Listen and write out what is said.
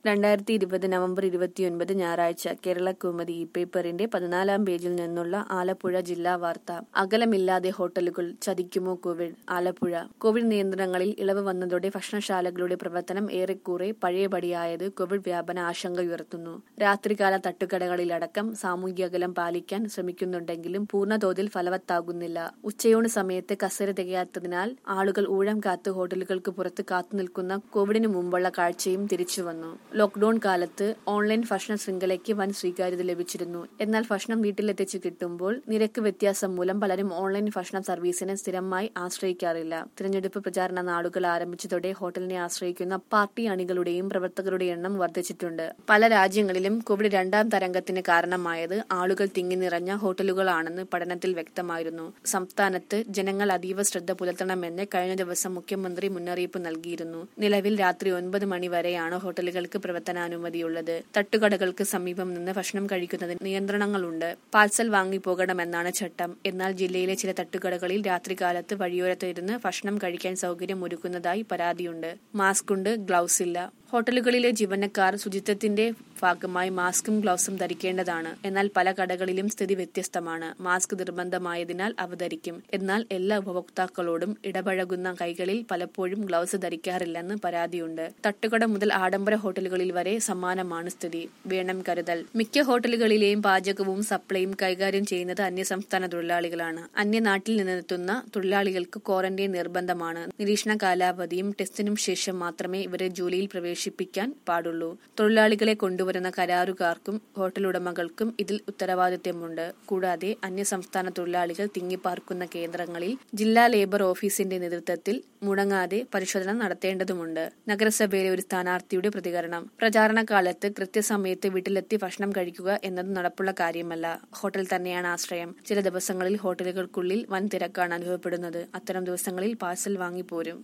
രണ്ടായിരത്തി ഇരുപത് നവംബർ ഇരുപത്തിയൊൻപത് ഞായറാഴ്ച കേരള കൗമുദി ഇ പേപ്പറിന്റെ പതിനാലാം പേജിൽ നിന്നുള്ള ആലപ്പുഴ ജില്ലാ വാർത്ത അകലമില്ലാതെ ഹോട്ടലുകൾ ചതിക്കുമോ കോവിഡ് ആലപ്പുഴ കോവിഡ് നിയന്ത്രണങ്ങളിൽ ഇളവ് വന്നതോടെ ഭക്ഷണശാലകളുടെ പ്രവർത്തനം ഏറെക്കുറെ പഴയപടിയായത് കോവിഡ് വ്യാപന ആശങ്കയുയർത്തുന്നു രാത്രികാല തട്ടുകടകളിലടക്കം സാമൂഹ്യ അകലം പാലിക്കാൻ ശ്രമിക്കുന്നുണ്ടെങ്കിലും പൂർണ്ണതോതിൽ ഫലവത്താകുന്നില്ല ഉച്ചയൂണ് സമയത്ത് കസേര തികയാത്തതിനാൽ ആളുകൾ ഊഴം കാത്ത് ഹോട്ടലുകൾക്ക് പുറത്ത് കാത്തുനിൽക്കുന്ന കോവിഡിന് മുമ്പുള്ള കാഴ്ചയും തിരിച്ചുവന്നു ലോക്ഡൌൺ കാലത്ത് ഓൺലൈൻ ഭക്ഷണ ശൃംഖലയ്ക്ക് വൻ സ്വീകാര്യത ലഭിച്ചിരുന്നു എന്നാൽ ഭക്ഷണം വീട്ടിലെത്തിച്ച് കിട്ടുമ്പോൾ നിരക്ക് വ്യത്യാസം മൂലം പലരും ഓൺലൈൻ ഭക്ഷണ സർവീസിനെ സ്ഥിരമായി ആശ്രയിക്കാറില്ല തിരഞ്ഞെടുപ്പ് പ്രചാരണ നാളുകൾ ആരംഭിച്ചതോടെ ഹോട്ടലിനെ ആശ്രയിക്കുന്ന പാർട്ടി അണികളുടെയും പ്രവർത്തകരുടെ എണ്ണം വർദ്ധിച്ചിട്ടുണ്ട് പല രാജ്യങ്ങളിലും കോവിഡ് രണ്ടാം തരംഗത്തിന് കാരണമായത് ആളുകൾ തിങ്ങി നിറഞ്ഞ ഹോട്ടലുകളാണെന്ന് പഠനത്തിൽ വ്യക്തമായിരുന്നു സംസ്ഥാനത്ത് ജനങ്ങൾ അതീവ ശ്രദ്ധ പുലർത്തണമെന്ന് കഴിഞ്ഞ ദിവസം മുഖ്യമന്ത്രി മുന്നറിയിപ്പ് നൽകിയിരുന്നു നിലവിൽ രാത്രി ഒൻപത് മണി വരെയാണ് ഹോട്ടലുകൾക്ക് പ്രവർത്തനാനുമതിയുള്ളത് തട്ടുകടകൾക്ക് സമീപം നിന്ന് ഭക്ഷണം കഴിക്കുന്നതിന് നിയന്ത്രണങ്ങളുണ്ട് പാർസൽ വാങ്ങിപ്പോകണമെന്നാണ് ചട്ടം എന്നാൽ ജില്ലയിലെ ചില തട്ടുകടകളിൽ രാത്രികാലത്ത് വഴിയോരത്ത് ഇരുന്ന് ഭക്ഷണം കഴിക്കാൻ സൗകര്യം ഒരുക്കുന്നതായി പരാതിയുണ്ട് മാസ്ക് ഉണ്ട് ഗ്ലൗസ് ഇല്ല ഹോട്ടലുകളിലെ ജീവനക്കാർ ശുചിത്വത്തിന്റെ ഭാഗമായി മാസ്കും ഗ്ലൗസും ധരിക്കേണ്ടതാണ് എന്നാൽ പല കടകളിലും സ്ഥിതി വ്യത്യസ്തമാണ് മാസ്ക് നിർബന്ധമായതിനാൽ അവ ധരിക്കും എന്നാൽ എല്ലാ ഉപഭോക്താക്കളോടും ഇടപഴകുന്ന കൈകളിൽ പലപ്പോഴും ഗ്ലൗസ് ധരിക്കാറില്ലെന്ന് പരാതിയുണ്ട് തട്ടുകട മുതൽ ആഡംബര ഹോട്ടലുകളിൽ വരെ സമാനമാണ് സ്ഥിതി വേണം കരുതൽ മിക്ക ഹോട്ടലുകളിലെയും പാചകവും സപ്ലൈയും കൈകാര്യം ചെയ്യുന്നത് അന്യസംസ്ഥാന തൊഴിലാളികളാണ് അന്യനാട്ടിൽ നിന്നെത്തുന്ന തൊഴിലാളികൾക്ക് ക്വാറന്റൈൻ നിർബന്ധമാണ് നിരീക്ഷണ കാലാവധിയും ടെസ്റ്റിനും ശേഷം മാത്രമേ ഇവരെ ജോലിയിൽ പ്രവേശിപ്പിക്കാൻ പാടുള്ളൂ തൊഴിലാളികളെ കൊണ്ടുവരുന്ന കരാറുകാർക്കും ഹോട്ടൽ ഉടമകൾക്കും ഇതിൽ ഉത്തരവാദിത്തമുണ്ട് കൂടാതെ അന്യസംസ്ഥാന തൊഴിലാളികൾ തിങ്ങിപ്പാർക്കുന്ന കേന്ദ്രങ്ങളിൽ ജില്ലാ ലേബർ ഓഫീസിന്റെ നേതൃത്വത്തിൽ മുടങ്ങാതെ പരിശോധന നടത്തേണ്ടതുണ്ട് നഗരസഭയിലെ ഒരു സ്ഥാനാർത്ഥിയുടെ പ്രതികരണം പ്രചാരണ കാലത്ത് കൃത്യസമയത്ത് വീട്ടിലെത്തി ഭക്ഷണം കഴിക്കുക എന്നത് നടപ്പുള്ള കാര്യമല്ല ഹോട്ടൽ തന്നെയാണ് ആശ്രയം ചില ദിവസങ്ങളിൽ ഹോട്ടലുകൾക്കുള്ളിൽ വൻ തിരക്കാണ് അനുഭവപ്പെടുന്നത് അത്തരം ദിവസങ്ങളിൽ പാഴ്സൽ വാങ്ങിപ്പോരും